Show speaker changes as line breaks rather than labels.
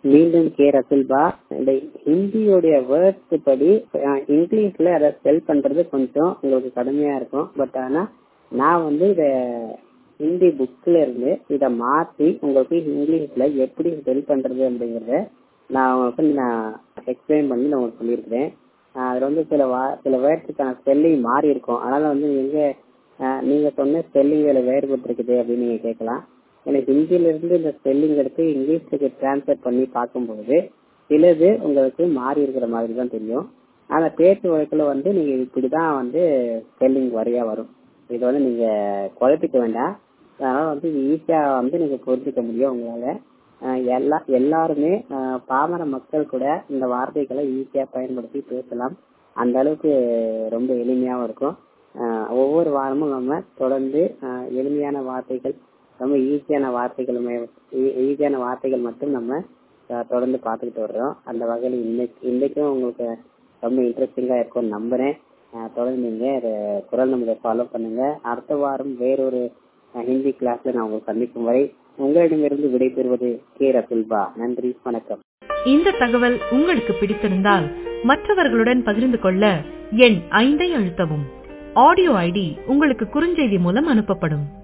மீண்டும் கே ரசுல்பா இந்த ஹிந்தியோடைய வேர்ட்ஸ் படி அஹ், இங்கிலீஷ்ல அதை ஸ்பெல் பண்றது கொஞ்சம் உங்களுக்கு கடுமையா இருக்கும் பட் ஆனா நான் வந்து இத ஹிந்தி புக்ல இருந்து இத மாத்தி உங்களுக்கு இங்கிலீஷ்ல எப்படி ஸ்பெல் பண்றது அப்படிங்கறத நான் உங்களுக்கு நான் எக்ஸ்பிளைன் பண்ணி நான் உங்களுக்கு சொல்லியிருக்கிறேன் ஆஹ் அதுல வந்து சில வா சில வேர்ட்ஸுக்கான ஸ்பெல்லிங் மாறி இருக்கும் அதனால வந்து எங்க ஆஹ் நீங்க சொன்ன ஸ்பெல்லிங் வேற வேறுபட்டு இருக்குது அப்படின்னு நீங்க கேட்கலாம் எனக்கு ஹிந்தியில இருந்து இந்த ஸ்பெல்லிங் எடுத்து இங்கிலீஷுக்கு டிரான்ஸ்லேட் பண்ணி பார்க்கும்போது சிலது உங்களுக்கு மாறி இருக்கிற மாதிரி தான் தெரியும் ஆனா பேச்சு வழக்குல வந்து நீங்க இப்படிதான் வந்து ஸ்பெல்லிங் வரையா வரும் இது வந்து நீங்க குழப்பிக்க வேண்டாம் அதனால வந்து ஈஸியா வந்து நீங்க புரிஞ்சுக்க முடியும் உங்களால ஆஹ் எல்லா எல்லாருமே ஆஹ் பாமர மக்கள் கூட இந்த வார்த்தைகளை ஈஸியா பயன்படுத்தி பேசலாம் அந்த அளவுக்கு ரொம்ப எளிமையாவும் இருக்கும் ஆஹ் ஒவ்வொரு வாரமும் நம்ம தொடர்ந்து ஆஹ் எளிமையான வார்த்தைகள் ரொம்ப ஈஸியான வார்த்தைகள் ஈஸியான வார்த்தைகள் மட்டும் நம்ம ஆஹ் தொடர்ந்து பார்த்துக்கிட்டு வர்றோம் அந்த வகையில் இன்னைக்கு இன்னைக்கும் உங்களுக்கு ரொம்ப இன்ட்ரெஸ்டிங்கா இருக்கும்னு நம்புறேன் ஆஹ் தொடர்ந்து நீங்க இதை குரல் நம்பரை ஃபாலோ பண்ணுங்க அடுத்த வாரம் வேறொரு ஆஹ் ஹிந்தி கிளாஸ்ல நான் உங்களை சந்திக்கும் வரை உங்களிடமிருந்து விடைபெறுவது கே ரசுல்பா நன்றி வணக்கம்
இந்த தகவல் உங்களுக்கு பிடித்திருந்தால் மற்றவர்களுடன் பகிர்ந்து கொள்ள எண் ஐந்தை அழுத்தவும் ஆடியோ ஐடி உங்களுக்கு குறுஞ்செய்தி மூலம் அனுப்பப்படும்